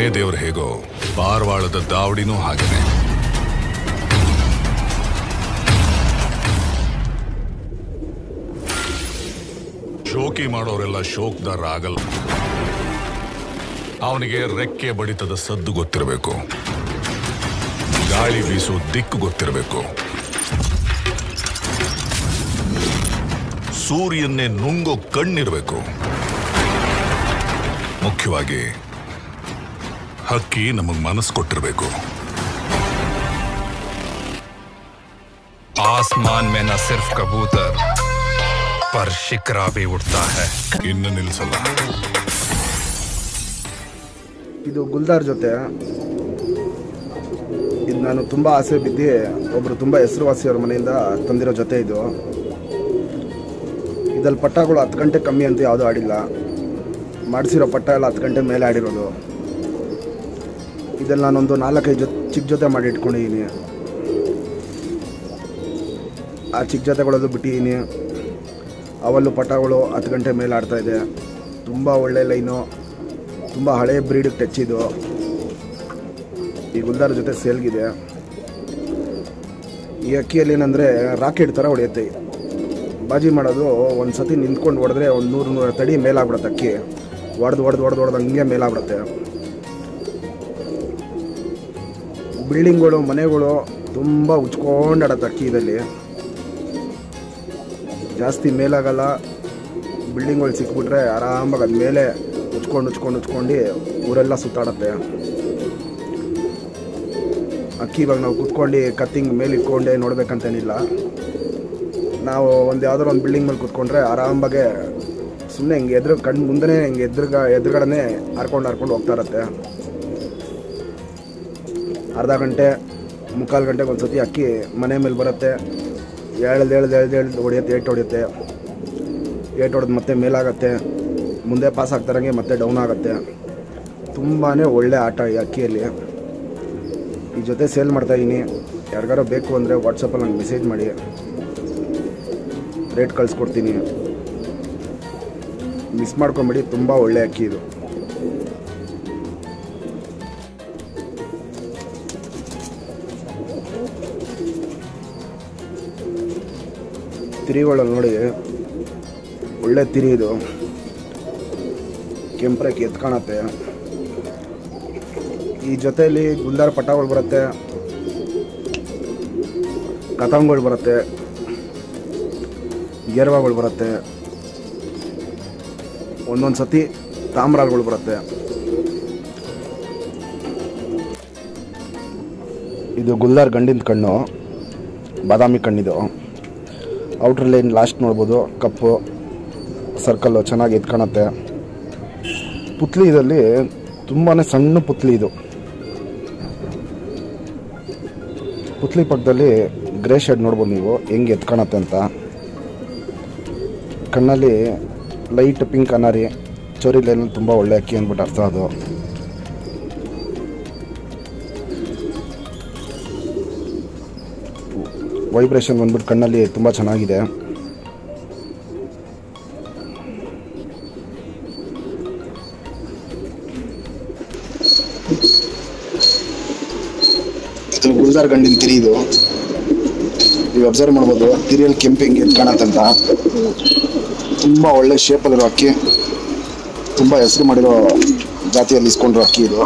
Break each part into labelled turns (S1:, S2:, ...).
S1: ಮನೆ ದೇವ್ರು ಹೇಗೋ ಪಾರವಾಳದ ದಾವಡಿನೂ ಹಾಗೇನೆ ಶೋಕಿ ಮಾಡೋರೆಲ್ಲ ಶೋಕ್ದಾರ ಆಗಲ್ಲ ಅವನಿಗೆ ರೆಕ್ಕೆ ಬಡಿತದ ಸದ್ದು ಗೊತ್ತಿರಬೇಕು ಗಾಳಿ ಬೀಸೋ ದಿಕ್ಕು ಗೊತ್ತಿರಬೇಕು ಸೂರ್ಯನ್ನೇ ನುಂಗೋ ಕಣ್ಣಿರ್ಬೇಕು ಮುಖ್ಯವಾಗಿ ಹಕ್ಕಿ ನಮಗ್ ಮನಸ್ಸು ಕೊಟ್ಟಿರ್ಬೇಕು
S2: आसमान में न सिर्फ कबूतर पर शिकरा भी उड़ता है
S1: ಇನ್ನು ನಿಲ್ಸಲ್ಲ
S3: ಇದು ಗುಲ್ದಾರ್ ಜೊತೆ ಇದು ನಾನು ತುಂಬ ಆಸೆ ಬಿದ್ದು ಒಬ್ಬರು ತುಂಬ ಹೆಸರುವಾಸಿಯವ್ರ ಮನೆಯಿಂದ ತಂದಿರೋ ಜೊತೆ ಇದು ಇದಲ್ಲಿ ಪಟ್ಟಗಳು ಹತ್ತು ಗಂಟೆ ಕಮ್ಮಿ ಅಂತ ಯಾವುದೂ ಆಡಿಲ್ಲ ಮಾಡಿಸಿರೋ ಪಟ್ಟ ಎಲ್ಲ ಹತ್ತು ಗಂಟೆ ಮೇಲೆ ಆಡಿರೋದು ಇದಲ್ಲಿ ನಾನೊಂದು ನಾಲ್ಕೈದು ಜೊತೆ ಚಿಕ್ಕ ಜೊತೆ ಮಾಡಿ ಇಟ್ಕೊಂಡಿದ್ದೀನಿ ಆ ಚಿಕ್ಕ ಜೊತೆಗಳಲ್ಲೂ ಬಿಟ್ಟಿದ್ದೀನಿ ಅವಲ್ಲೂ ಪಟ್ಟಗಳು ಹತ್ತು ಗಂಟೆ ಮೇಲೆ ಆಡ್ತಾ ಇದೆ ತುಂಬ ಒಳ್ಳೆ ಲೈನು ತುಂಬ ಹಳೆಯ ಬ್ರೀಡಿಗೆ ಟಚ್ ಇದು ಈ ಗುಲ್ದಾರ್ ಜೊತೆ ಸೇಲ್ಗಿದೆ ಈ ಅಕ್ಕಿಯಲ್ಲಿ ಏನಂದರೆ ರಾಕೆಟ್ ಥರ ಹೊಡೆಯುತ್ತೆ ಬಾಜಿ ಮಾಡೋದು ಒಂದು ಸತಿ ನಿಂತ್ಕೊಂಡು ಹೊಡೆದ್ರೆ ಒಂದು ನೂರು ನೂರ ತಡಿ ಮೇಲಾಗ್ಬಿಡುತ್ತೆ ಅಕ್ಕಿ ಹೊಡೆದು ಹೊಡೆದು ಹೊಡೆದು ಹೊಡೆದು ಹಂಗೆ ಮೇಲಾಗ್ಬಿಡುತ್ತೆ ಬಿಲ್ಡಿಂಗ್ಗಳು ಮನೆಗಳು ತುಂಬ ಉಚ್ಕೊಂಡು ಆಡತ್ತೆ ಅಕ್ಕಿ ಇದಲ್ಲಿ ಜಾಸ್ತಿ ಮೇಲಾಗಲ್ಲ ಬಿಲ್ಡಿಂಗ್ಗಳು ಸಿಕ್ಬಿಟ್ರೆ ಆರಾಮಾಗಿ ಅದ ಮೇಲೆ ಉಚ್ಕೊಂಡು ಉಚ್ಕೊಂಡು ಉಚ್ಕೊಂಡು ಊರೆಲ್ಲ ಸುತ್ತಾಡತ್ತೆ ಅಕ್ಕಿ ಇವಾಗ ನಾವು ಕುತ್ಕೊಂಡು ಕತ್ತಿಂಗ್ ಮೇಲೆ ಇಟ್ಕೊಂಡೆ ನೋಡ್ಬೇಕಂತೇನಿಲ್ಲ ನಾವು ಒಂದು ಯಾವ್ದಾರು ಒಂದು ಬಿಲ್ಡಿಂಗ್ ಮೇಲೆ ಕುತ್ಕೊಂಡ್ರೆ ಆರಾಮಾಗೆ ಸುಮ್ಮನೆ ಹಿಂಗೆ ಎದುರು ಕಣ್ಣು ಮುಂದೆ ಹಿಂಗೆ ಎದುರುಗ ಎದುರುಗಡೆ ಹರ್ಕೊಂಡು ಹರ್ಕೊಂಡು ಹೋಗ್ತಾ ಇರತ್ತೆ ಅರ್ಧ ಗಂಟೆ ಮುಕ್ಕಾಲು ಗಂಟೆಗೆ ಒಂದು ಸತಿ ಅಕ್ಕಿ ಮನೆ ಮೇಲೆ ಬರುತ್ತೆ ಎಳ್ದು ಎಳ್ದು ಎಳ್ದು ಎಳ್ದು ಹೊಡೆಯುತ್ತೆ ಏಟ್ ಹೊಡೆಯುತ್ತೆ ಏಟ್ ಹೊಡೆದು ಮತ್ತೆ ಮೇಲಾಗತ್ತೆ ಮುಂದೆ ಪಾಸ್ ಆಗ್ತಾರಂಗೆ ಮತ್ತೆ ಡೌನ್ ಆಗುತ್ತೆ ತುಂಬಾ ಒಳ್ಳೆ ಆಟ ಈ ಅಕ್ಕಿಯಲ್ಲಿ ಈ ಜೊತೆ ಸೇಲ್ ಮಾಡ್ತಾ ಇದ್ದೀನಿ ಯಾರಿಗಾರೋ ಬೇಕು ಅಂದರೆ ವಾಟ್ಸಪ್ಪಲ್ಲಿ ನಂಗೆ ಮೆಸೇಜ್ ಮಾಡಿ ರೇಟ್ ಕಳಿಸ್ಕೊಡ್ತೀನಿ ಮಿಸ್ ಮಾಡ್ಕೊಂಬೇಡಿ ತುಂಬ ಒಳ್ಳೆ ಅಕ್ಕಿ ಇದು ತಿರಿಗಳಲ್ಲಿ ನೋಡಿ ಒಳ್ಳೆ ತಿರಿ ಇದು ಕೆಂಪ್ರಕ್ಕೆ ಎದ್ದು ಕಾಣತ್ತೆ ಈ ಜೊತೆಯಲ್ಲಿ ಗುಲ್ದಾರ್ ಪಟಾಗಳು ಬರುತ್ತೆ ಕತಾಂಗಳು ಬರುತ್ತೆ ಗೆರ್ವಾಗಳು ಬರುತ್ತೆ ಒಂದೊಂದು ಸತಿ ತಾಮ್ರಾಲ್ಗಳು ಬರುತ್ತೆ ಇದು ಗುಲ್ದಾರ್ ಗಂಡಿನ ಕಣ್ಣು ಬಾದಾಮಿ ಕಣ್ಣಿದು ಔಟ್ರ್ ಲೈನ್ ಲಾಸ್ಟ್ ನೋಡ್ಬೋದು ಕಪ್ಪು ಸರ್ಕಲ್ಲು ಚೆನ್ನಾಗಿ ಎದ್ದು ಕಾಣುತ್ತೆ ಪುತ್ಲಿ ಇದರಲ್ಲಿ ತುಂಬಾ ಸಣ್ಣ ಪುತ್ಲಿ ಇದು ಪುತ್ಲಿ ಪಕ್ಕದಲ್ಲಿ ಗ್ರೇ ಶೇಡ್ ನೋಡ್ಬೋದು ನೀವು ಹೆಂಗೆ ಎದ್ದು ಕಾಣುತ್ತೆ ಅಂತ ಕಣ್ಣಲ್ಲಿ ಲೈಟ್ ಪಿಂಕ್ ಅನಾರಿ ಚೋರಿ ಲೈನಲ್ಲಿ ತುಂಬ ಒಳ್ಳೆ ಅಕ್ಕಿ ಅಂದ್ಬಿಟ್ಟು ಅರ್ಥ ಅದು ವೈಬ್ರೇಷನ್ ಬಂದ್ಬಿಟ್ಟು ಕಣ್ಣಲ್ಲಿ ತುಂಬ ಚೆನ್ನಾಗಿದೆ ಇದು ಗುಲ್ದಾರ್ ಗಂಡಿನ ತಿರಿ ಇದು ನೀವು ಅಬ್ಸರ್ವ್ ಮಾಡ್ಬೋದು ತಿರಿಯಲ್ಲಿ ಕೆಂಪು ಹೆಂಗೆ ಎದ್ದು ಕಾಣತ್ತಂತ ತುಂಬ ಒಳ್ಳೆ ಶೇಪಲ್ಲಿರೋ ಅಕ್ಕಿ ತುಂಬ ಹೆಸರು ಮಾಡಿರೋ ಜಾತಿಯಲ್ಲಿ ಇಸ್ಕೊಂಡಿರೋ ಅಕ್ಕಿ ಇದು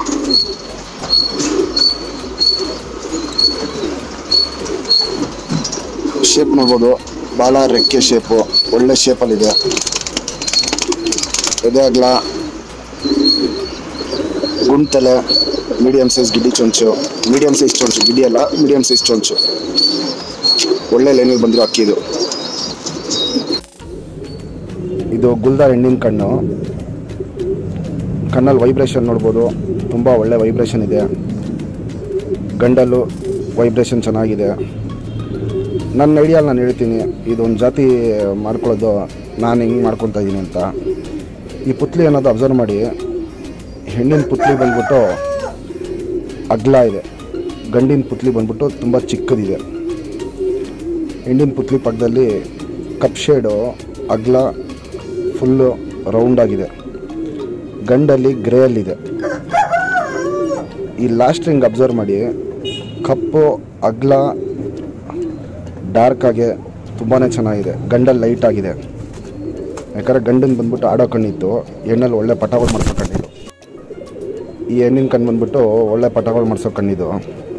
S3: ಶೇಪ್ ನೋಡ್ಬೋದು ಭಾಳ ರೆಕ್ಕೆ ಶೇಪು ಒಳ್ಳೆ ಶೇಪಲ್ಲಿದೆ ಎದೆ ಅಗ್ಲ ಗುಂಡ್ತಲೆ ಮೀಡಿಯಮ್ ಸೈಜ್ ಗಿಡ್ಡಿ ಚೊಂಚು ಮೀಡಿಯಮ್ ಸೈಜ್ ಚೊಂಚು ಗಿಡ್ಡಿ ಅಲ್ಲ ಮೀಡಿಯಮ್ ಸೈಜ್ ಚೊಂಚು ಒಳ್ಳೆ ಲೈನಲ್ಲಿ ಬಂದಿರೋ ಅಕ್ಕಿ ಇದು ಇದು ಗುಲ್ದಾರ್ ಹೆಣ್ಣಿನ ಕಣ್ಣು ಕಣ್ಣಲ್ಲಿ ವೈಬ್ರೇಷನ್ ನೋಡ್ಬೋದು ತುಂಬ ಒಳ್ಳೆ ವೈಬ್ರೇಷನ್ ಇದೆ ಗಂಡಲ್ಲೂ ವೈಬ್ರೇಷನ್ ಚೆನ್ನಾಗಿದೆ ನನ್ನ ಐಡಿಯಲ್ಲಿ ನಾನು ಹೇಳ್ತೀನಿ ಇದೊಂದು ಜಾತಿ ಮಾಡ್ಕೊಳ್ಳೋದು ನಾನು ಹೆಂಗೆ ಮಾಡ್ಕೊತಾ ಇದ್ದೀನಿ ಅಂತ ಈ ಪುತ್ಲಿ ಅನ್ನೋದು ಅಬ್ಸರ್ವ್ ಮಾಡಿ ಹೆಣ್ಣಿನ ಪುತ್ಲಿ ಬಂದ್ಬಿಟ್ಟು ಅಗ್ಲ ಇದೆ ಗಂಡಿನ ಪುತ್ಲಿ ಬಂದ್ಬಿಟ್ಟು ತುಂಬ ಚಿಕ್ಕದಿದೆ ಹೆಣ್ಣಿನ ಪುತ್ಲಿ ಪಕ್ಕದಲ್ಲಿ ಕಪ್ ಶೇಡು ಅಗ್ಲ ಫುಲ್ಲು ರೌಂಡ್ ಆಗಿದೆ ಗಂಡಲ್ಲಿ ಗ್ರೇಯಲ್ಲಿದೆ ಈ ಲಾಸ್ಟ್ ರಿಂಗ್ ಅಬ್ಸರ್ವ್ ಮಾಡಿ ಕಪ್ಪು ಅಗ್ಲ ಡಾರ್ಕ್ ಆಗಿ ತುಂಬಾ ಚೆನ್ನಾಗಿದೆ ಗಂಡಲ್ಲಿ ಲೈಟ್ ಆಗಿದೆ ಯಾಕಂದರೆ ಗಂಡನ ಬಂದ್ಬಿಟ್ಟು ಆಡೋ ಕಣ್ಣಿತ್ತು ಹೆಣ್ಣಲ್ಲಿ ಒಳ್ಳೆ ಪಟಗಳು ಮಾಡ್ಸೋ ಕಣ್ಣಿದ್ದು ಈ ಹೆಣ್ಣಿನ ಕಣ್ಣು ಬಂದ್ಬಿಟ್ಟು ಒಳ್ಳೆ ಪಟಗಳು ಮಾಡ್ಸೋ ಕಣ್ಣಿದ್ದು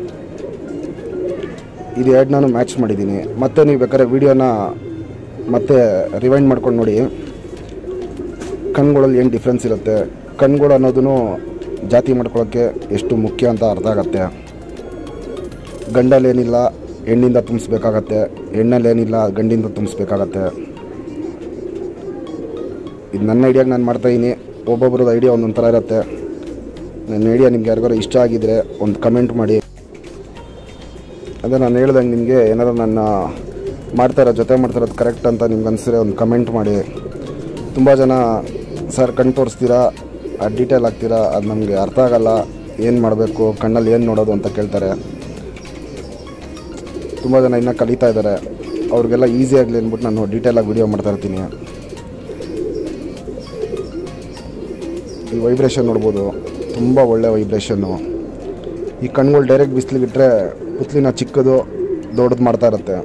S3: ಇದು ಎರಡು ನಾನು ಮ್ಯಾಚ್ ಮಾಡಿದ್ದೀನಿ ಮತ್ತೆ ನೀವು ಬೇಕಾದ್ರೆ ವೀಡಿಯೋನ ಮತ್ತೆ ರಿವೈಂಡ್ ಮಾಡ್ಕೊಂಡು ನೋಡಿ ಕಣ್ಗಳಲ್ಲಿ ಏನು ಡಿಫ್ರೆನ್ಸ್ ಇರುತ್ತೆ ಕಣ್ಗಳು ಅನ್ನೋದನ್ನು ಜಾತಿ ಮಾಡ್ಕೊಳ್ಳೋಕ್ಕೆ ಎಷ್ಟು ಮುಖ್ಯ ಅಂತ ಅರ್ಥ ಆಗತ್ತೆ ಗಂಡಲ್ಲಿ ಏನಿಲ್ಲ ಹೆಣ್ಣಿಂದ ತುಂಬಿಸ್ಬೇಕಾಗತ್ತೆ ಹೆಣ್ಣಲ್ಲಿ ಏನಿಲ್ಲ ಗಂಡಿಂದ ತುಂಬಿಸ್ಬೇಕಾಗತ್ತೆ ಇದು ನನ್ನ ಐಡಿಯಾಗೆ ನಾನು ಮಾಡ್ತಾಯಿದ್ದೀನಿ ಒಬ್ಬೊಬ್ರದ್ದು ಐಡಿಯಾ ಒಂದೊಂದು ಥರ ಇರುತ್ತೆ ನನ್ನ ಐಡಿಯಾ ನಿಮ್ಗೆ ಯಾರಿಗಾರು ಇಷ್ಟ ಆಗಿದ್ರೆ ಒಂದು ಕಮೆಂಟ್ ಮಾಡಿ ಅದೇ ನಾನು ಹೇಳ್ದಂಗೆ ನಿಮಗೆ ಏನಾರು ನನ್ನ ಮಾಡ್ತಾ ಇರೋ ಜೊತೆ ಮಾಡ್ತಾ ಇರೋದು ಕರೆಕ್ಟ್ ಅಂತ ನಿಮ್ಗೆ ಅನಿಸಿದ್ರೆ ಒಂದು ಕಮೆಂಟ್ ಮಾಡಿ ತುಂಬ ಜನ ಸರ್ ಕಣ್ಣು ತೋರಿಸ್ತೀರಾ ಅದು ಡೀಟೇಲ್ ಆಗ್ತೀರಾ ಅದು ನಮಗೆ ಅರ್ಥ ಆಗಲ್ಲ ಏನು ಮಾಡಬೇಕು ಕಣ್ಣಲ್ಲಿ ಏನು ನೋಡೋದು ಅಂತ ಕೇಳ್ತಾರೆ ತುಂಬ ಜನ ಇನ್ನೂ ಕಲಿತಾ ಇದ್ದಾರೆ ಅವ್ರಿಗೆಲ್ಲ ಈಸಿ ಆಗಲಿ ಅಂದ್ಬಿಟ್ಟು ನಾನು ಡೀಟೇಲಾಗಿ ವಿಡಿಯೋ ಮಾಡ್ತಾ ಇರ್ತೀನಿ ಈ ವೈಬ್ರೇಷನ್ ನೋಡ್ಬೋದು ತುಂಬ ಒಳ್ಳೆ ವೈಬ್ರೇಷನ್ನು ಈ ಕಣ್ಗಳು ಡೈರೆಕ್ಟ್ ಬಿಸಿಲಿಗಿಟ್ರೆ ಪುತ್ಲಿನ ಚಿಕ್ಕದು ದೊಡ್ಡದು ಮಾಡ್ತಾ ಇರುತ್ತೆ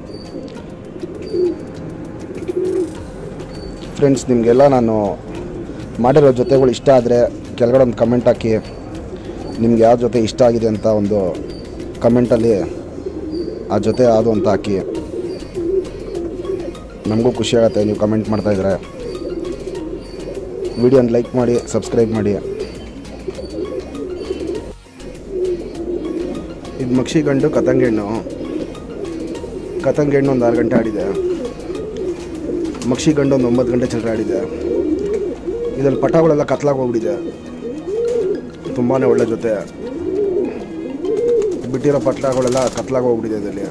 S3: ಫ್ರೆಂಡ್ಸ್ ನಿಮಗೆಲ್ಲ ನಾನು ಮಾಡಿರೋ ಜೊತೆಗಳು ಇಷ್ಟ ಆದರೆ ಕೆಳಗಡೆ ಒಂದು ಕಮೆಂಟ್ ಹಾಕಿ ನಿಮ್ಗೆ ಯಾವ ಜೊತೆ ಇಷ್ಟ ಆಗಿದೆ ಅಂತ ಒಂದು ಕಮೆಂಟಲ್ಲಿ ಆ ಜೊತೆ ಯಾವುದು ಅಂತ ಹಾಕಿ ನಮಗೂ ಖುಷಿ ಆಗುತ್ತೆ ನೀವು ಕಮೆಂಟ್ ಮಾಡ್ತಾಯಿದ್ರೆ ವಿಡಿಯೋನ ಲೈಕ್ ಮಾಡಿ ಸಬ್ಸ್ಕ್ರೈಬ್ ಮಾಡಿ ಇದು ಮಕ್ಷಿ ಗಂಡು ಕತಂಗಿ ಹೆಣ್ಣು ಕತಂಗಿ ಹೆಣ್ಣು ಒಂದು ಆರು ಗಂಟೆ ಆಡಿದೆ ಮಕ್ಷಿ ಗಂಡು ಒಂದು ಒಂಬತ್ತು ಗಂಟೆ ಚಿಲ್ಲರೆ ಆಡಿದೆ ಇದರಲ್ಲಿ ಪಟಗಳೆಲ್ಲ ಕತ್ಲಾಗಿ ಹೋಗ್ಬಿಟ್ಟಿದೆ ತುಂಬಾ ಒಳ್ಳೆ ಜೊತೆ ಬಿಟ್ಟಿರೋ ಪಟ್ಲಗಳೆಲ್ಲ ಕತ್ಲಾಗಿ ಹೋಗ್ಬಿಟ್ಟಿದೆ ಇದರಲ್ಲಿ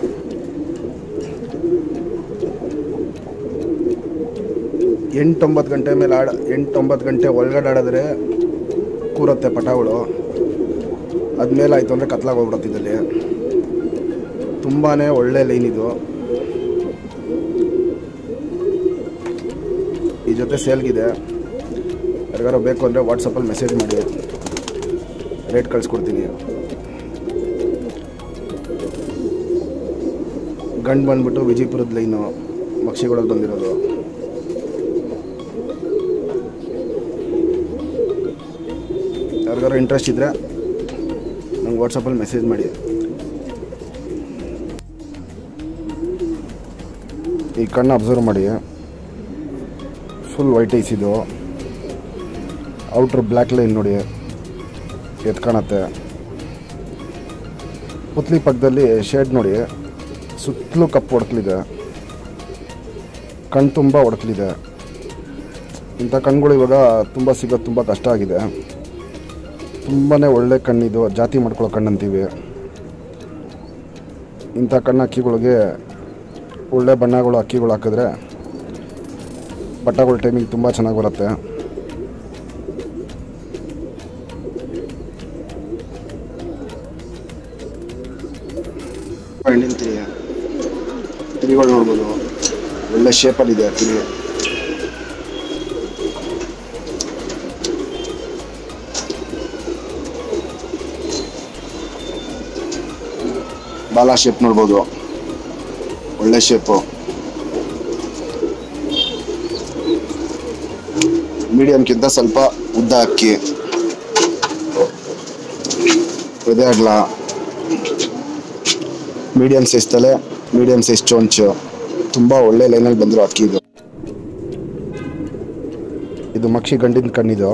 S3: ಎಂಟೊಂಬತ್ತು ಗಂಟೆ ಮೇಲೆ ಆಡ ಎಂಟೊಂಬತ್ತು ಗಂಟೆ ಒಳಗಡೆ ಆಡಿದ್ರೆ ಕೂರುತ್ತೆ ಪಟಗಳು ಅದ್ಮೇಲೆ ಆಯಿತು ಅಂದರೆ ಕತ್ಲಾಗಿ ಹೋಗ್ಬಿಡುತ್ತೆ ಇದರಲ್ಲಿ ತುಂಬಾ ಒಳ್ಳೆ ಲೈನ್ ಇದು ಈ ಜೊತೆ ಸೇಲ್ಗಿದೆ ಯಾರಿಗಾರು ಬೇಕು ಅಂದರೆ ವಾಟ್ಸಪ್ಪಲ್ಲಿ ಮೆಸೇಜ್ ಮಾಡಿ ರೇಟ್ ಕಳಿಸ್ಕೊಡ್ತೀನಿ ಗಂಡು ಬಂದ್ಬಿಟ್ಟು ವಿಜಯಪುರದ ಲೈನು ಮಕ್ಷಿಗಳಲ್ಲಿ ಬಂದಿರೋದು ಯಾರಿಗಾರು ಇಂಟ್ರೆಸ್ಟ್ ಇದ್ದರೆ ನಂಗೆ ವಾಟ್ಸಪ್ಪಲ್ಲಿ ಮೆಸೇಜ್ ಮಾಡಿ ಈ ಕಣ್ಣು ಅಬ್ಸರ್ವ್ ಮಾಡಿ ಫುಲ್ ವೈಟ್ ಐಸ್ ಇದು ಔಟ್ರ್ ಬ್ಲ್ಯಾಕ್ ಲೈನ್ ನೋಡಿ ಎತ್ ಕಾಣತ್ತೆ ಪುತ್ಲಿ ಪಕ್ಕದಲ್ಲಿ ಶೇಡ್ ನೋಡಿ ಸುತ್ತಲೂ ಕಪ್ಪು ಹೊಡ್ಕಲಿದೆ ಕಣ್ಣು ತುಂಬ ಹೊಡ್ಕಲಿದೆ ಇಂಥ ಕಣ್ಗಳು ಇವಾಗ ತುಂಬ ಸಿಗೋದು ತುಂಬ ಕಷ್ಟ ಆಗಿದೆ ತುಂಬಾ ಒಳ್ಳೆ ಕಣ್ಣಿದು ಜಾತಿ ಮಾಡ್ಕೊಳ್ಳೋ ಕಣ್ಣಂತೀವಿ ಇಂಥ ಕಣ್ಣು ಅಕ್ಕಿಗಳಿಗೆ ಒಳ್ಳೆ ಬಣ್ಣಗಳು ಅಕ್ಕಿಗಳು ಹಾಕಿದ್ರೆ ಬಟ್ಟೆಗಳ ಟೈಮಿಂಗ್ ತುಂಬ ಚೆನ್ನಾಗಿ ಬರುತ್ತೆ ಹಣ್ಣಿನ ತಿರಿ ತಿರಿಗಳು ನೋಡ್ಬೋದು ಒಳ್ಳೆ ಶೇಪಲ್ಲಿದೆ ತಿರಿ ಬಾಲ ಶೇಪ್ ನೋಡ್ಬೋದು ಒಳ್ಳೆ ಶೇಪು ಮೀಡಿಯಮ್ಗಿಂತ ಸ್ವಲ್ಪ ಉದ್ದ ಅಕ್ಕಿ ಎದೆ ಅಗಲ ಮೀಡಿಯಮ್ ಸೈಜ್ ತಲೆ ಮೀಡಿಯಮ್ ಸೈಜ್ ಚೊಂಚು ತುಂಬ ಒಳ್ಳೆ ಲೈನಲ್ಲಿ ಬಂದಿರೋ ಅಕ್ಕಿ ಇದು ಇದು ಮಕ್ಷಿ ಗಂಡಿನ ಕಣ್ಣಿದು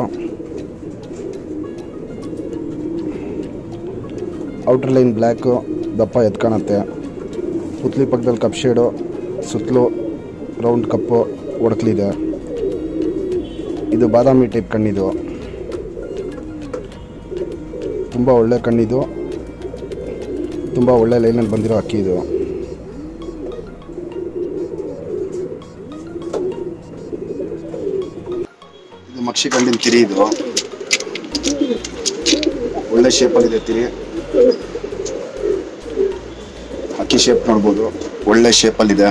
S3: ಔಟರ್ ಲೈನ್ ಬ್ಲ್ಯಾಕು ದಪ್ಪ ಎತ್ಕೊಳತ್ತೆ ಪುತ್ಲಿ ಪಕ್ಕದಲ್ಲಿ ಕಪ್ ಶೇಡು ಸುತ್ತಲೂ ರೌಂಡ್ ಕಪ್ಪು ಒಡಕ್ಲಿದೆ ಇದು ಬಾದಾಮಿ ಟೈಪ್ ಕಣ್ಣಿದು ತುಂಬ ಒಳ್ಳೆ ಕಣ್ಣಿದು ತುಂಬ ಒಳ್ಳೆ ಲೈನಲ್ಲಿ ಬಂದಿರೋ ಅಕ್ಕಿ ಇದು ಇದು ಮಕ್ಷಿ ಗಂಡಿನ ತಿರಿ ಇದು ಒಳ್ಳೆ ಶೇಪಲ್ಲಿದೆ ತಿರಿ ಅಕ್ಕಿ ಶೇಪ್ ನೋಡ್ಬೋದು ಒಳ್ಳೆ ಶೇಪಲ್ಲಿದೆ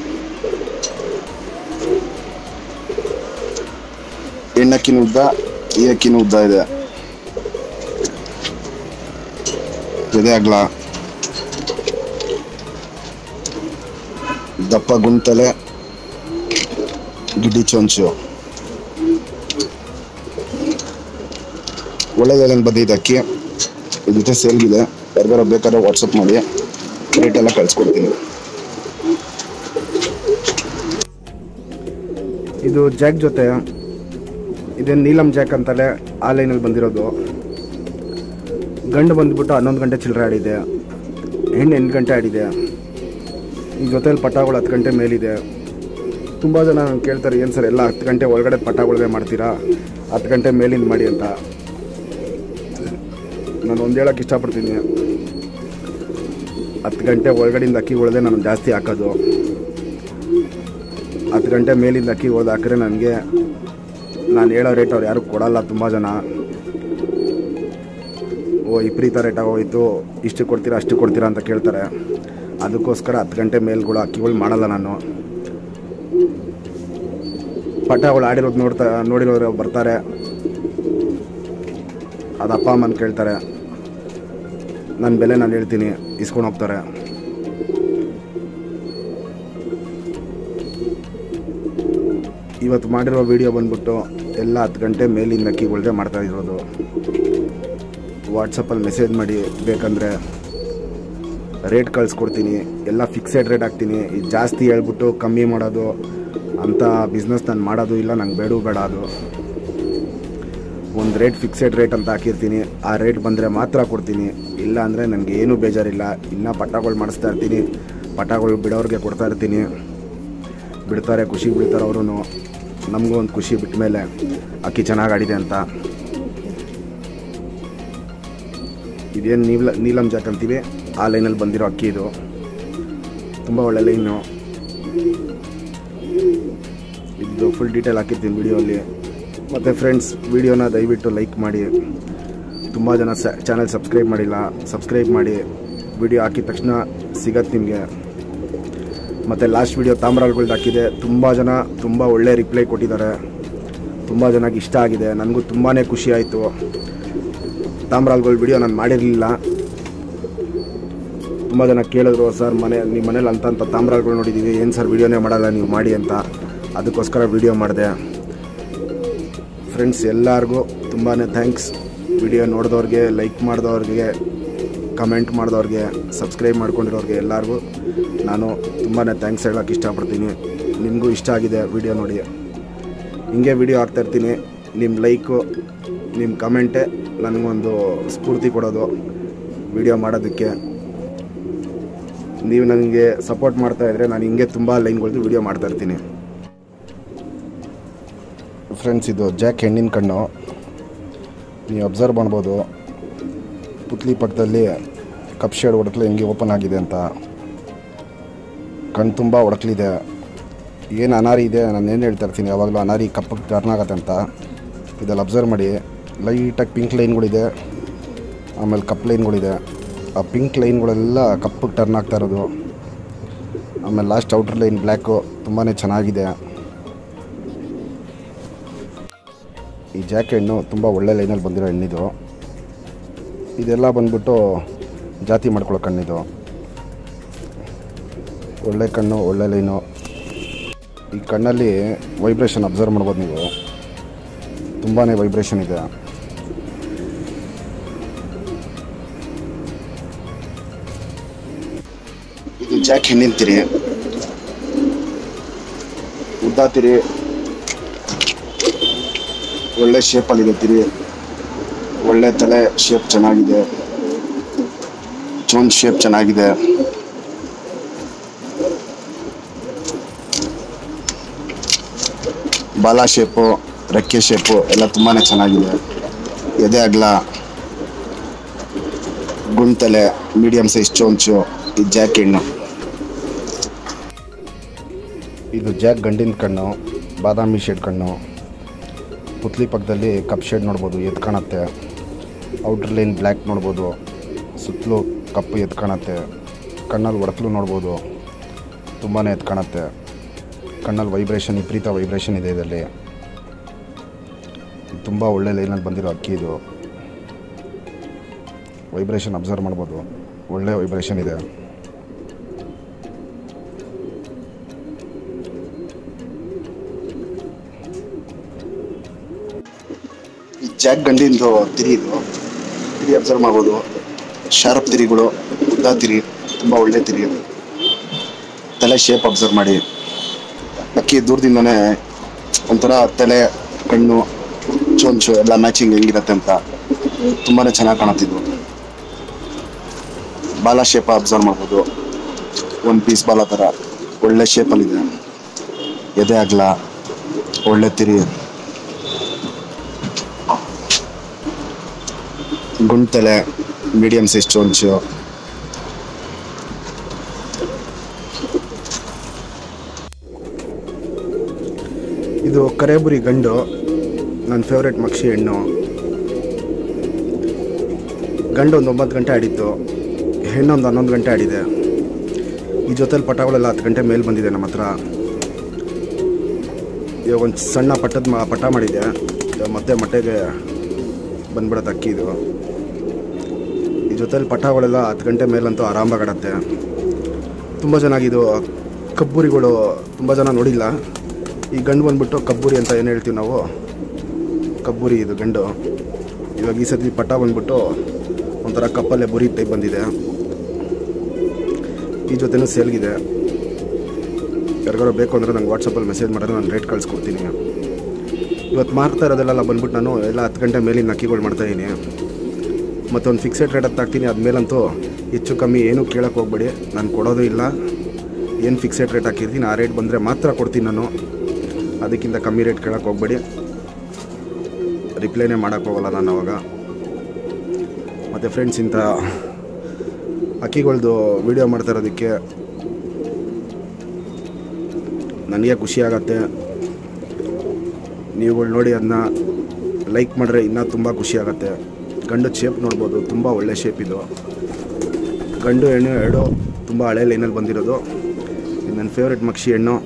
S3: ಹೆಣ್ಣಕ್ಕಿನ ಉದ್ದ ಈ ಅಕ್ಕಿನೂ ಉದ್ದ ಇದೆ ಎದೆ ಅಗ್ಲ ದಪ್ಪ ಗುಂಟಲೆ ಗಿಡ್ಡಿ ಚೊಂಚು ಒಳ್ಳೆದೇನು ಬಂದಿದೆ ಅಕ್ಕಿ ಇದ್ರ ಜೊತೆ ಸೇಲ್ಗಿದೆ ಯಾರಿಗಾರ ಬೇಕಾದ್ರೆ ವಾಟ್ಸಪ್ ಮಾಡಿ ರೇಟ್ ಎಲ್ಲ ಕಳ್ಸ್ಕೊಡ್ತೀನಿ ಇದು ಜಾಕ್ ಜೊತೆ ಇದೇನು ನೀಲಂ ಜಾಕ್ ಅಂತಲೇ ಆನ್ಲೈನಲ್ಲಿ ಬಂದಿರೋದು ಗಂಡು ಬಂದ್ಬಿಟ್ಟು ಹನ್ನೊಂದು ಗಂಟೆ ಚಿಲ್ಲರೆ ಆಡಿದೆ ಹೆಣ್ಣು ಎಂಟು ಗಂಟೆ ಆಡಿದೆ ಈ ಜೊತೆಲಿ ಪಟಾಗಳು ಹತ್ತು ಗಂಟೆ ಮೇಲಿದೆ ತುಂಬ ಜನ ನಂಗೆ ಕೇಳ್ತಾರೆ ಏನು ಸರ್ ಎಲ್ಲ ಹತ್ತು ಗಂಟೆ ಒಳಗಡೆ ಪಟಾಗಳೇ ಮಾಡ್ತೀರಾ ಹತ್ತು ಗಂಟೆ ಮೇಲಿಂದ ಮಾಡಿ ಅಂತ ನಾನು ಒಂದು ಹೇಳೋಕ್ಕೆ ಇಷ್ಟಪಡ್ತೀನಿ ಹತ್ತು ಗಂಟೆ ಒಳಗಡೆಯಿಂದ ಅಕ್ಕಿಗಳದೇ ನಾನು ಜಾಸ್ತಿ ಹಾಕೋದು ಹತ್ತು ಗಂಟೆ ಮೇಲಿಂದ ಅಕ್ಕಿ ಹೊಡೆದು ಹಾಕಿದ್ರೆ ನನಗೆ ನಾನು ಹೇಳೋ ರೇಟ್ ಅವ್ರು ಯಾರು ಕೊಡಲ್ಲ ತುಂಬ ಜನ ಓ ವಿಪರೀತ ರೇಟ್ ಆಗೋಯ್ತು ಇಷ್ಟು ಕೊಡ್ತೀರಾ ಅಷ್ಟು ಕೊಡ್ತೀರಾ ಅಂತ ಕೇಳ್ತಾರೆ ಅದಕ್ಕೋಸ್ಕರ ಹತ್ತು ಗಂಟೆ ಮೇಲ್ಗಳು ಅಕ್ಕಿಗಳು ಮಾಡಲ್ಲ ನಾನು ಪಟಾಗಳು ಆಡಿರೋದು ನೋಡ್ತಾ ನೋಡಿರೋರು ಬರ್ತಾರೆ ಅದು ಅಪ್ಪ ಅಮ್ಮನ ಕೇಳ್ತಾರೆ ನನ್ನ ಬೆಲೆ ನಾನು ಹೇಳ್ತೀನಿ ಇಸ್ಕೊಂಡು ಹೋಗ್ತಾರೆ ಇವತ್ತು ಮಾಡಿರೋ ವಿಡಿಯೋ ಬಂದ್ಬಿಟ್ಟು ಎಲ್ಲ ಹತ್ತು ಗಂಟೆ ಮೇಲಿಂದ ಅಕ್ಕಿಗಳ್ದೆ ಮಾಡ್ತಾ ಇರೋದು ವಾಟ್ಸಪ್ಪಲ್ಲಿ ಮೆಸೇಜ್ ಮಾಡಿ ಬೇಕಂದರೆ ರೇಟ್ ಕಳಿಸ್ಕೊಡ್ತೀನಿ ಎಲ್ಲ ಫಿಕ್ಸೆಡ್ ರೇಟ್ ಹಾಕ್ತೀನಿ ಇದು ಜಾಸ್ತಿ ಹೇಳ್ಬಿಟ್ಟು ಕಮ್ಮಿ ಮಾಡೋದು ಅಂಥ ಬಿಸ್ನೆಸ್ ನಾನು ಮಾಡೋದು ಇಲ್ಲ ನಂಗೆ ಬೇಡ ಬೇಡ ಅದು ಒಂದು ರೇಟ್ ಫಿಕ್ಸೆಡ್ ರೇಟ್ ಅಂತ ಹಾಕಿರ್ತೀನಿ ಆ ರೇಟ್ ಬಂದರೆ ಮಾತ್ರ ಕೊಡ್ತೀನಿ ಇಲ್ಲ ಅಂದರೆ ನನಗೆ ಏನೂ ಬೇಜಾರಿಲ್ಲ ಇನ್ನೂ ಪಟಾಗಳು ಮಾಡಿಸ್ತಾ ಇರ್ತೀನಿ ಪಟಾಗಳು ಬಿಡೋರಿಗೆ ಕೊಡ್ತಾ ಇರ್ತೀನಿ ಬಿಡ್ತಾರೆ ಖುಷಿ ಬಿಡ್ತಾರೆ ಅವರು ನಮಗೂ ಒಂದು ಖುಷಿ ಬಿಟ್ಟ ಮೇಲೆ ಅಕ್ಕಿ ಚೆನ್ನಾಗಿ ಆಡಿದೆ ಅಂತ ಇದೇನು ನೀಲ ನೀಲಂ ಜಾಕ್ ಅಂತೀವಿ ಆ ಲೈನಲ್ಲಿ ಬಂದಿರೋ ಅಕ್ಕಿ ಇದು ತುಂಬ ಒಳ್ಳೆ ಲೈನು ಇದು ಫುಲ್ ಡೀಟೇಲ್ ಹಾಕಿರ್ತೀನಿ ವಿಡಿಯೋಲ್ಲಿ ಮತ್ತು ಫ್ರೆಂಡ್ಸ್ ವಿಡಿಯೋನ ದಯವಿಟ್ಟು ಲೈಕ್ ಮಾಡಿ ತುಂಬ ಜನ ಸ ಚಾನಲ್ ಸಬ್ಸ್ಕ್ರೈಬ್ ಮಾಡಿಲ್ಲ ಸಬ್ಸ್ಕ್ರೈಬ್ ಮಾಡಿ ವಿಡಿಯೋ ಹಾಕಿದ ತಕ್ಷಣ ಸಿಗತ್ತೆ ನಿಮಗೆ ಮತ್ತು ಲಾಸ್ಟ್ ವಿಡಿಯೋ ತಾಮ್ರಾಲ್ಗಳ್ದು ಹಾಕಿದೆ ತುಂಬ ಜನ ತುಂಬ ಒಳ್ಳೆ ರಿಪ್ಲೈ ಕೊಟ್ಟಿದ್ದಾರೆ ತುಂಬ ಜನಕ್ಕೆ ಇಷ್ಟ ಆಗಿದೆ ನನಗೂ ತುಂಬಾ ಖುಷಿ ಆಯಿತು ತಾಮ್ರಾಲ್ಗಳ ವಿಡಿಯೋ ನಾನು ಮಾಡಿರಲಿಲ್ಲ ತುಂಬ ಜನ ಕೇಳಿದ್ರು ಸರ್ ಮನೆ ನಿಮ್ಮ ಮನೇಲಿ ಅಂತ ಅಂತ ತಾಮ್ರಾಲ್ಗಳು ನೋಡಿದ್ದೀವಿ ಏನು ಸರ್ ವಿಡಿಯೋನೇ ಮಾಡಲ್ಲ ನೀವು ಮಾಡಿ ಅಂತ ಅದಕ್ಕೋಸ್ಕರ ವಿಡಿಯೋ ಮಾಡಿದೆ ಫ್ರೆಂಡ್ಸ್ ಎಲ್ಲರಿಗೂ ತುಂಬಾ ಥ್ಯಾಂಕ್ಸ್ ವಿಡಿಯೋ ನೋಡಿದವ್ರಿಗೆ ಲೈಕ್ ಮಾಡಿದವ್ರಿಗೆ ಕಮೆಂಟ್ ಮಾಡಿದವ್ರಿಗೆ ಸಬ್ಸ್ಕ್ರೈಬ್ ಮಾಡ್ಕೊಂಡಿರೋರಿಗೆ ಎಲ್ಲರಿಗೂ ನಾನು ತುಂಬಾ ಥ್ಯಾಂಕ್ಸ್ ಹೇಳೋಕ್ಕೆ ಇಷ್ಟಪಡ್ತೀನಿ ನಿಮಗೂ ಇಷ್ಟ ಆಗಿದೆ ವಿಡಿಯೋ ನೋಡಿ ಹಿಂಗೆ ವಿಡಿಯೋ ಹಾಕ್ತಾಯಿರ್ತೀನಿ ನಿಮ್ಮ ಲೈಕು ನಿಮ್ಮ ಕಮೆಂಟೇ ನನಗೊಂದು ಸ್ಫೂರ್ತಿ ಕೊಡೋದು ವಿಡಿಯೋ ಮಾಡೋದಕ್ಕೆ ನೀವು ನನಗೆ ಸಪೋರ್ಟ್ ಮಾಡ್ತಾ ಇದ್ರೆ ನಾನು ಹಿಂಗೆ ತುಂಬ ಲೈನ್ಗಳದ್ದು ವಿಡಿಯೋ ಮಾಡ್ತಾ ಇರ್ತೀನಿ ಫ್ರೆಂಡ್ಸ್ ಇದು ಜಾಕ್ ಹೆಣ್ಣಿನ ಕಣ್ಣು ನೀವು ಅಬ್ಸರ್ವ್ ಮಾಡ್ಬೋದು ಪುತ್ಲಿ ಪಕ್ಕದಲ್ಲಿ ಕಪ್ ಶೇಡ್ ಒಡಕ್ಲು ಹೆಂಗೆ ಓಪನ್ ಆಗಿದೆ ಅಂತ ಕಣ್ಣು ತುಂಬ ಒಡಕ್ಲಿದೆ ಏನು ಅನಾರಿ ಇದೆ ನಾನು ಏನು ಹೇಳ್ತಾ ಇರ್ತೀನಿ ಯಾವಾಗಲೂ ಅನಾರಿ ಕಪ್ಪಗೆ ಟರ್ನ್ ಆಗತ್ತೆ ಅಂತ ಇದೆಲ್ಲ ಅಬ್ಸರ್ವ್ ಮಾಡಿ ಲೈಟಾಗಿ ಪಿಂಕ್ ಲೈನ್ಗಳಿದೆ ಆಮೇಲೆ ಕಪ್ ಲೈನ್ಗಳಿದೆ ಆ ಪಿಂಕ್ ಲೈನ್ಗಳೆಲ್ಲ ಕಪ್ಪಗೆ ಟರ್ನ್ ಆಗ್ತಾ ಇರೋದು ಆಮೇಲೆ ಲಾಸ್ಟ್ ಔಟರ್ ಲೈನ್ ಬ್ಲ್ಯಾಕು ತುಂಬಾ ಚೆನ್ನಾಗಿದೆ ಈ ಜಾಕ್ ಹೆಣ್ಣು ತುಂಬ ಒಳ್ಳೆ ಲೈನಲ್ಲಿ ಬಂದಿರೋ ಹೆಣ್ಣಿದು ಇದೆಲ್ಲ ಬಂದ್ಬಿಟ್ಟು ಜಾತಿ ಮಾಡ್ಕೊಳ್ಳೋ ಕಣ್ಣಿದು ಒಳ್ಳೆ ಕಣ್ಣು ಒಳ್ಳೆ ಲೈನು ಈ ಕಣ್ಣಲ್ಲಿ ವೈಬ್ರೇಷನ್ ಅಬ್ಸರ್ವ್ ಮಾಡ್ಬೋದು ನೀವು ತುಂಬಾ ವೈಬ್ರೇಷನ್ ಇದೆ ಇದು ಜಾಕ್ ಹೆಣ್ಣಿನ ತಿರಿ ಉದ್ದ ತಿರಿ ಒಳ್ಳೆ ಶೇಪಲ್ಲಿದೆ ತಿರಿ ಒಳ್ಳೆ ತಲೆ ಶೇಪ್ ಚೆನ್ನಾಗಿದೆ ಚೋನ್ ಶೇಪ್ ಚೆನ್ನಾಗಿದೆ ಬಾಲ ಶೇಪು ರೆಕ್ಕೆ ಶೇಪು ಎಲ್ಲ ತುಂಬಾ ಚೆನ್ನಾಗಿದೆ ಎದೆ ಅಗಲ ಗುಂತಲೆ ಮೀಡಿಯಮ್ ಸೈಜ್ ಚೋಂಚು ಈ ಜಾಕ್ ಹೆಣ್ಣು ಇದು ಜಾಕ್ ಗಂಡಿನ ಕಣ್ಣು ಬಾದಾಮಿ ಶೇಡ್ ಕಣ್ಣು ಪುತ್ಲಿ ಪಕ್ಕದಲ್ಲಿ ಕಪ್ ಶೇಡ್ ನೋಡ್ಬೋದು ಎದ್ದು ಕಾಣುತ್ತೆ ಔಟರ್ ಲೈನ್ ಬ್ಲ್ಯಾಕ್ ನೋಡ್ಬೋದು ಸುತ್ತಲೂ ಕಪ್ಪು ಎದ್ದು ಕಾಣುತ್ತೆ ಕಣ್ಣಲ್ಲಿ ಒಡಕಲು ನೋಡ್ಬೋದು ತುಂಬಾ ಎದ್ದು ಕಾಣುತ್ತೆ ಕಣ್ಣಲ್ಲಿ ವೈಬ್ರೇಷನ್ ವಿಪರೀತ ವೈಬ್ರೇಷನ್ ಇದೆ ಇದರಲ್ಲಿ ತುಂಬ ಒಳ್ಳೆ ಲೈನಲ್ಲಿ ಬಂದಿರೋ ಅಕ್ಕಿ ಇದು ವೈಬ್ರೇಷನ್ ಅಬ್ಸರ್ವ್ ಮಾಡ್ಬೋದು ಒಳ್ಳೆ ವೈಬ್ರೇಷನ್ ಇದೆ ಈ ಜಾಕ್ ಗಂಡಿಂದು ತಿರಿ ಇದು ತಿರಿ ಅಬ್ಸರ್ವ್ ಮಾಡ್ಬೋದು ಶಾರ್ಪ್ ತಿರಿಗಳು ಉದ್ದ ತಿರಿ ತುಂಬ ಒಳ್ಳೆ ತಿರಿ ತಲೆ ಶೇಪ್ ಅಬ್ಸರ್ವ್ ಮಾಡಿ ಅಕ್ಕಿ ದೂರದಿಂದನೇ ಒಂಥರ ತಲೆ ಕಣ್ಣು ಚೊಂಚು ಎಲ್ಲ ಮ್ಯಾಚಿಂಗ್ ಹೆಂಗಿರತ್ತೆ ಅಂತ ತುಂಬಾ ಚೆನ್ನಾಗಿ ಕಾಣುತ್ತಿದ್ದು ಬಾಲ ಶೇಪ್ ಅಬ್ಸರ್ವ್ ಮಾಡ್ಬೋದು ಒಂದು ಪೀಸ್ ಬಾಲ ಥರ ಒಳ್ಳೆ ಶೇಪಲ್ಲಿದೆ ಎದೆ ಆಗಲ ಒಳ್ಳೆ ತಿರಿ ಗುಂಡ್ತಲೆ ಮೀಡಿಯಂ ಸೈಜ್ ಚೊಂಚು ಇದು ಕರೇಬುರಿ ಗಂಡು ನನ್ನ ಫೇವ್ರೆಟ್ ಮಕ್ಷಿ ಹೆಣ್ಣು ಗಂಡು ಒಂದು ಒಂಬತ್ತು ಗಂಟೆ ಆಡಿತ್ತು ಹೆಣ್ಣು ಒಂದು ಹನ್ನೊಂದು ಗಂಟೆ ಆಡಿದೆ ಈ ಜೊತೆಲಿ ಪಟಗಳೆಲ್ಲ ಹತ್ತು ಗಂಟೆ ಮೇಲೆ ಬಂದಿದೆ ನಮ್ಮ ಹತ್ರ ಇವಾಗ ಒಂದು ಸಣ್ಣ ಪಟ್ಟದ ಮ ಪಟ ಮಾಡಿದೆ ಇವಾಗ ಮತ್ತೆ ಮೊಟ್ಟೆಗೆ ಬಂದ್ಬಿಡತ್ತೆ ಅಕ್ಕಿ ಇದು ಈ ಜೊತೆಲಿ ಪಟಗಳೆಲ್ಲ ಹತ್ತು ಗಂಟೆ ಮೇಲಂತೂ ಆರಾಮಾಗಿ ಆಡತ್ತೆ ತುಂಬ ಚೆನ್ನಾಗಿದು ಕಬ್ಬುರಿಗಳು ತುಂಬ ಜನ ನೋಡಿಲ್ಲ ಈ ಗಂಡು ಬಂದ್ಬಿಟ್ಟು ಕಬ್ಬುರಿ ಅಂತ ಏನು ಹೇಳ್ತೀವಿ ನಾವು ಕಬ್ಬುರಿ ಇದು ಗಂಡು ಇವಾಗ ಈ ಸತಿ ಪಟ ಬಂದ್ಬಿಟ್ಟು ಒಂಥರ ಕಪ್ಪಲ್ಲೇ ಬುರಿ ಟೈಪ್ ಬಂದಿದೆ ಈ ಜೊತೆನೂ ಸೇಲ್ಗಿದೆ ಯಾರಿಗಾರು ಬೇಕು ಅಂದರೆ ನಂಗೆ ವಾಟ್ಸಪ್ಪಲ್ಲಿ ಮೆಸೇಜ್ ಮಾಡಿದ್ರೆ ನಾನು ರೇಟ್ ಕಳಿಸ್ಕೊಡ್ತೀನಿ ಇವತ್ತು ಮಾರ್ತಾ ಇರೋದೆಲ್ಲ ಬಂದ್ಬಿಟ್ಟು ನಾನು ಎಲ್ಲ ಹತ್ತು ಗಂಟೆ ಮೇಲಿನ ಅಕ್ಕಿಗಳು ಮಾಡ್ತಾಯಿದ್ದೀನಿ ಮತ್ತೊಂದು ಫಿಕ್ಸೆಡ್ ರೇಟ್ ಅಂತ ಹಾಕ್ತೀನಿ ಅದ್ಮೇಲಂತೂ ಹೆಚ್ಚು ಕಮ್ಮಿ ಏನೂ ಕೇಳೋಕ್ಕೆ ಹೋಗ್ಬೇಡಿ ನಾನು ಕೊಡೋದು ಇಲ್ಲ ಏನು ಫಿಕ್ಸೆಡ್ ರೇಟ್ ಹಾಕಿರ್ತೀನಿ ಆ ರೇಟ್ ಬಂದರೆ ಮಾತ್ರ ಕೊಡ್ತೀನಿ ನಾನು ಅದಕ್ಕಿಂತ ಕಮ್ಮಿ ರೇಟ್ ಕೇಳೋಕ್ಕೆ ಹೋಗ್ಬೇಡಿ ರಿಪ್ಲೈನೇ ಮಾಡೋಕ್ಕೆ ಹೋಗಲ್ಲ ನಾನು ಅವಾಗ ಮತ್ತು ಫ್ರೆಂಡ್ಸ್ ಇಂಥ ಅಕ್ಕಿಗಳ್ದು ವಿಡಿಯೋ ಮಾಡ್ತಾ ಇರೋದಕ್ಕೆ ನನಗೆ ಖುಷಿ ಆಗತ್ತೆ ನೀವುಗಳು ನೋಡಿ ಅದನ್ನ ಲೈಕ್ ಮಾಡಿದ್ರೆ ಇನ್ನೂ ತುಂಬ ಖುಷಿ ಆಗುತ್ತೆ ಗಂಡು ಶೇಪ್ ನೋಡ್ಬೋದು ತುಂಬ ಒಳ್ಳೆ ಶೇಪ್ ಇದು ಗಂಡು ಹೆಣ್ಣು ಎರಡು ತುಂಬ ಹಳೆ ಲೈನಲ್ಲಿ ಬಂದಿರೋದು ಇದು ನನ್ನ ಫೇವ್ರೆಟ್ ಮಕ್ಷಿ ಹೆಣ್ಣು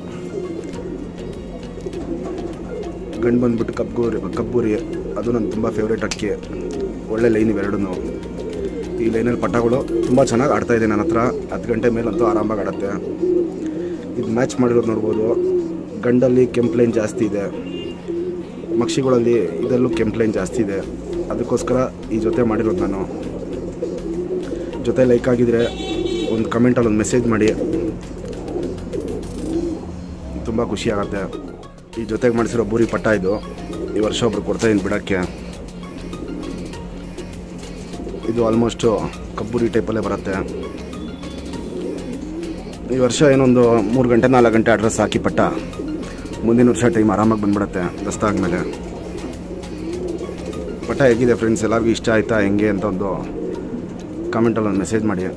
S3: ಗಂಡು ಬಂದ್ಬಿಟ್ಟು ಕಬ್ಬೂರಿ ಕಬ್ಬೂರಿ ಅದು ನನ್ನ ತುಂಬ ಫೇವ್ರೇಟ್ ಅಕ್ಕಿ ಒಳ್ಳೆ ಲೈನ್ ಇವೆರಡೂ ಈ ಲೈನಲ್ಲಿ ಪಟಗಳು ತುಂಬ ಚೆನ್ನಾಗಿ ಆಡ್ತಾ ಇದೆ ನನ್ನ ಹತ್ರ ಹತ್ತು ಗಂಟೆ ಮೇಲಂತೂ ಆರಾಮಾಗಿ ಆಡುತ್ತೆ ಇದು ಮ್ಯಾಚ್ ಮಾಡಿರೋದು ನೋಡ್ಬೋದು ಗಂಡಲ್ಲಿ ಕೆಂಪು ಲೈನ್ ಜಾಸ್ತಿ ಇದೆ ಮಕ್ಷಿಗಳಲ್ಲಿ ಇದರಲ್ಲೂ ಕೆಂಪು ಲೈನ್ ಜಾಸ್ತಿ ಇದೆ ಅದಕ್ಕೋಸ್ಕರ ಈ ಜೊತೆ ಮಾಡಿರೋದು ನಾನು ಜೊತೆ ಲೈಕ್ ಆಗಿದ್ರೆ ಒಂದು ಕಮೆಂಟಲ್ಲಿ ಒಂದು ಮೆಸೇಜ್ ಮಾಡಿ ತುಂಬ ಖುಷಿ ಆಗುತ್ತೆ ಈ ಜೊತೆಗೆ ಮಾಡಿಸಿರೋ ಬೂರಿ ಪಟ್ಟ ಇದು ಈ ವರ್ಷ ಒಬ್ರು ಕೊಡ್ತಾಯಿದ್ದೀನಿ ಬಿಡೋಕ್ಕೆ ಇದು ಆಲ್ಮೋಸ್ಟು ಕಬ್ಬುರಿ ಟೈಪಲ್ಲೇ ಬರುತ್ತೆ ಈ ವರ್ಷ ಏನೊಂದು ಮೂರು ಗಂಟೆ ನಾಲ್ಕು ಗಂಟೆ ಅಡ್ರೆಸ್ ಹಾಕಿ ಪಟ್ಟ ಮುಂದಿನ ವರ್ಷ ಟೈಮ್ ಆರಾಮಾಗಿ ಬಂದ್ಬಿಡುತ್ತೆ ದಸ್ತ ಆದಮೇಲೆ ಪಟ್ಟ ಹೇಗಿದೆ ಫ್ರೆಂಡ್ಸ್ ಎಲ್ಲರಿಗೂ ಇಷ್ಟ ಆಯ್ತಾ ಹೆಂಗೆ ಅಂತ ಒಂದು ಕಾಮೆಂಟಲ್ಲಿ ಒಂದು ಮೆಸೇಜ್ ಮಾಡಿ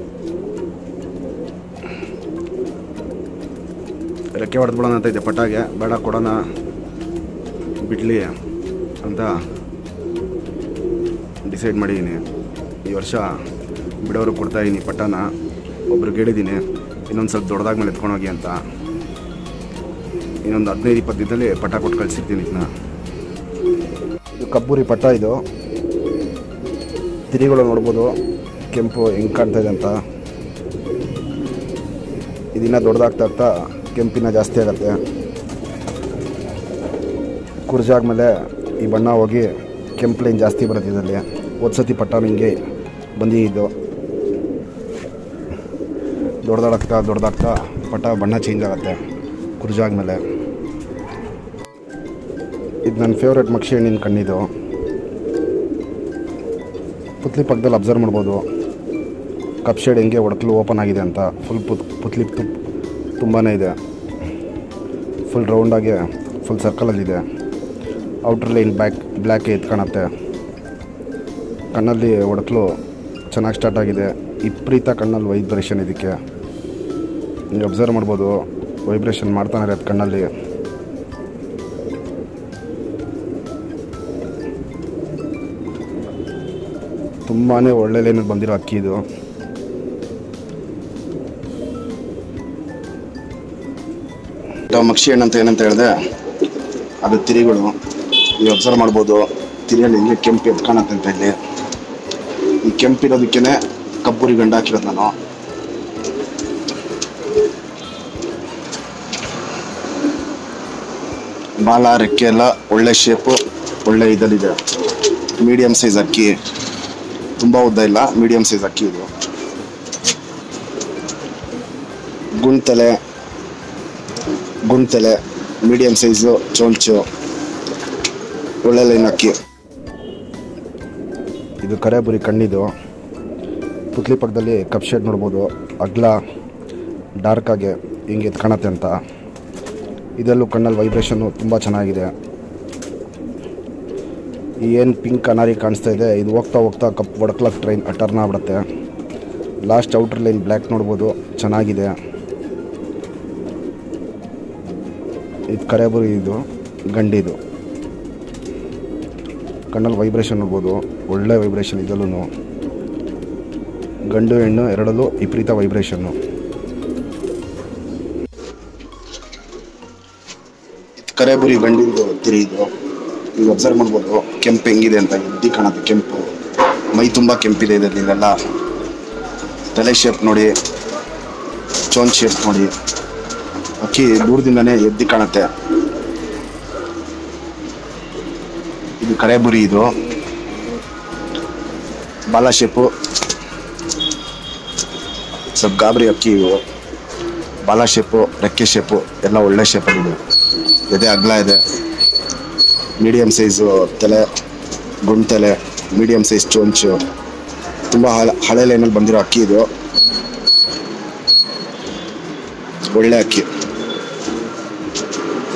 S3: ರೆಕ್ಕೆ ಹೊಡೆದ್ಬಿಡೋಣ ಅಂತ ಇದೆ ಪಟ್ಟಾಗೆ ಬೇಡ ಕೊಡೋಣ ಬಿಡ್ಲಿ ಅಂತ ಡಿಸೈಡ್ ಮಾಡಿದ್ದೀನಿ ಈ ವರ್ಷ ಬಿಡೋರು ಕೊಡ್ತಾಯಿದ್ದೀನಿ ಪಟ್ಟನ ಒಬ್ರಿಗೆ ಹೇಳಿದ್ದೀನಿ ಇನ್ನೊಂದು ಸ್ವಲ್ಪ ದೊಡ್ಡದಾದ ಮೇಲೆ ಎತ್ಕೊಂಡೋಗಿ ಅಂತ ಇನ್ನೊಂದು ಹದಿನೈದು ಇಪ್ಪತ್ತು ದಿನದಲ್ಲಿ ಪಟ ಕೊಟ್ಟು ಕಳಿಸಿರ್ತೀನಿ ಇದನ್ನ ಇದು ಕಬ್ಬೂರಿ ಪಟ್ಟ ಇದು ತಿರಿಗಳು ನೋಡ್ಬೋದು ಕೆಂಪು ಹೆಂಗೆ ಕಾಣ್ತಾ ಇದೆ ಅಂತ ಇದನ್ನ ದೊಡ್ಡದಾಗ್ತಾ ಆಗ್ತಾ ಕೆಂಪಿನ ಜಾಸ್ತಿ ಆಗುತ್ತೆ ಕುರ್ಜಾದ್ಮೇಲೆ ಈ ಬಣ್ಣ ಹೋಗಿ ಕೆಂಪು ಲೈನ್ ಜಾಸ್ತಿ ಬರುತ್ತೆ ಇದರಲ್ಲಿ ಒಂದು ಸತಿ ಪಟ್ಟ ನಿಂಗೆ ಬಂದಿದ್ದು ದೊಡ್ಡದಾಗ್ತಾ ದೊಡ್ಡದಾಗ್ತಾ ಪಟ್ಟ ಬಣ್ಣ ಚೇಂಜ್ ಆಗುತ್ತೆ ಕುರ್ಜಾದ್ಮೇಲೆ ಇದು ನನ್ನ ಫೇವ್ರೆಟ್ ಮಕ್ಷಿ ಹಣ್ಣಿನ ಕಣ್ಣಿದು ಪುತ್ಲಿ ಪಕ್ಕದಲ್ಲಿ ಅಬ್ಸರ್ವ್ ಮಾಡ್ಬೋದು ಕಪ್ ಶೇಡ್ ಹೆಂಗೆ ಒಡಕಲು ಓಪನ್ ಆಗಿದೆ ಅಂತ ಫುಲ್ ಪುತ್ ಪುತ್ಲಿ ತುಪ್ ತುಂಬಾ ಇದೆ ಫುಲ್ ರೌಂಡಾಗಿ ಫುಲ್ ಸರ್ಕಲಲ್ಲಿದೆ ಔಟ್ರ್ ಲೈನ್ ಬ್ಯಾಕ್ ಬ್ಲ್ಯಾಕ್ ಎದ್ದು ಕಾಣುತ್ತೆ ಕಣ್ಣಲ್ಲಿ ಒಡಕಲು ಚೆನ್ನಾಗಿ ಸ್ಟಾರ್ಟ್ ಆಗಿದೆ ವಿಪರೀತ ಕಣ್ಣಲ್ಲಿ ವೈಬ್ರೇಷನ್ ಇದಕ್ಕೆ ನೀವು ಅಬ್ಸರ್ವ್ ಮಾಡ್ಬೋದು ವೈಬ್ರೇಷನ್ ಮಾಡ್ತಾನೆ ಇರೋದು ಕಣ್ಣಲ್ಲಿ ತುಂಬಾ ಒಳ್ಳೆ ಲೈನಲ್ಲಿ ಬಂದಿರೋ ಅಕ್ಕಿ ಇದು ಮಕ್ಷಿ ಹಣ್ಣು ಅಂತ ಏನಂತ ಹೇಳಿದೆ ಅದು ತಿರಿಗಳು ನೀವು ಅಬ್ಸರ್ವ್ ಮಾಡ್ಬೋದು ತಿರಿಯಲ್ಲಿ ಹಿಂಗೆ ಕೆಂಪು ಎದ್ದು ಕಾಣತ್ತೆ ಅಂತ ಇಲ್ಲಿ ಈ ಕೆಂಪಿರೋದಕ್ಕೇನೆ ಕಬ್ಬುರಿ ಗಂಡ ಹಾಕಿರೋದು ನಾನು ಬಾಲ ರೆಕ್ಕೆ ಎಲ್ಲ ಒಳ್ಳೆ ಶೇಪು ಒಳ್ಳೆ ಇದಲ್ಲಿದೆ ಮೀಡಿಯಮ್ ಸೈಜ್ ಅಕ್ಕಿ ತುಂಬ ಉದ್ದ ಇಲ್ಲ ಮೀಡಿಯಮ್ ಸೈಜ್ ಅಕ್ಕಿ ಇದು ಗುಂಡ್ತಲೆ ಗುಂಡ್ತಲೆ ಮೀಡಿಯಮ್ ಸೈಜು ಚೊಂಚು ಒಳ್ಳೆ ಲೈನ್ ಅಕ್ಕಿ ಇದು ಕರೆಬುರಿ ಕಣ್ಣಿದು ಪುತ್ಲಿ ಪಕ್ಕದಲ್ಲಿ ಕಪ್ ಶೇಡ್ ನೋಡ್ಬೋದು ಅಗ್ಲ ಡಾರ್ಕ್ ಆಗಿ ಹಿಂಗೆ ಎದ್ದು ಕಾಣತ್ತೆ ಅಂತ ಇದರಲ್ಲೂ ಕಣ್ಣಲ್ಲಿ ವೈಬ್ರೇಷನ್ನು ತುಂಬ ಚೆನ್ನಾಗಿದೆ ಈ ಏನು ಪಿಂಕ್ ಅನಾರಿ ಕಾಣಿಸ್ತಾ ಇದೆ ಇದು ಹೋಗ್ತಾ ಹೋಗ್ತಾ ಕಪ್ ಒಡಕ್ಲಕ್ ಟ್ರೈನ್ ಟರ್ನ್ ಆಗ್ಬಿಡುತ್ತೆ ಲಾಸ್ಟ್ ಔಟರ್ ಲೈನ್ ಬ್ಲ್ಯಾಕ್ ನೋಡ್ಬೋದು ಚೆನ್ನಾಗಿದೆ ಇದು ಕರೆಬುರಿ ಇದು ಗಂಡಿದು ಕಣ್ಣಲ್ಲಿ ವೈಬ್ರೇಷನ್ ನೋಡ್ಬೋದು ಒಳ್ಳೆ ವೈಬ್ರೇಷನ್ ಇದರಲ್ಲೂ ಗಂಡು ಹೆಣ್ಣು ಎರಡಲ್ಲೂ ವಿಪರೀತ ವೈಬ್ರೇಷನ್ನು ಕರೆಬುರಿ ಗಂಡಿಂದು ತಿರಿ ಇದು ಈಗ ಅಬ್ಸರ್ವ್ ಮಾಡ್ಬೋದು ಕೆಂಪು ಹೆಂಗಿದೆ ಅಂತ ಎದ್ದಿ ಕಾಣುತ್ತೆ ಕೆಂಪು ಮೈ ತುಂಬ ಕೆಂಪಿದೆ ಇದರಲ್ಲೆಲ್ಲ ತಲೆ ಶೇಪ್ ನೋಡಿ ಚೋನ್ ಶೇಪ್ ನೋಡಿ ಅಕ್ಕಿ ದೂರದಿಂದನೇ ಎದ್ದಿ ಕಾಣುತ್ತೆ ಇದು ಕರೆಬುರಿ ಇದು ಬಾಲ ಶೇಪು ಸ್ವಲ್ಪ ಗಾಬರಿ ಅಕ್ಕಿ ಇವು ಬಾಲ ಶೇಪು ರೆಕ್ಕೆ ಶೇಪು ಎಲ್ಲ ಒಳ್ಳೆ ಶೇಪಲ್ಲಿದೆ ಎದೆ ಅಗ್ಲ ಇದೆ ಮೀಡಿಯಮ್ ಸೈಜು ತಲೆ ಗುಂಡ್ ತಲೆ ಮೀಡಿಯಮ್ ಸೈಜ್ ಚೊಂಚು ತುಂಬ ಹಳೆ ಹಳೆ ಲೈನಲ್ಲಿ ಬಂದಿರೋ ಅಕ್ಕಿ ಇದು ಒಳ್ಳೆ ಅಕ್ಕಿ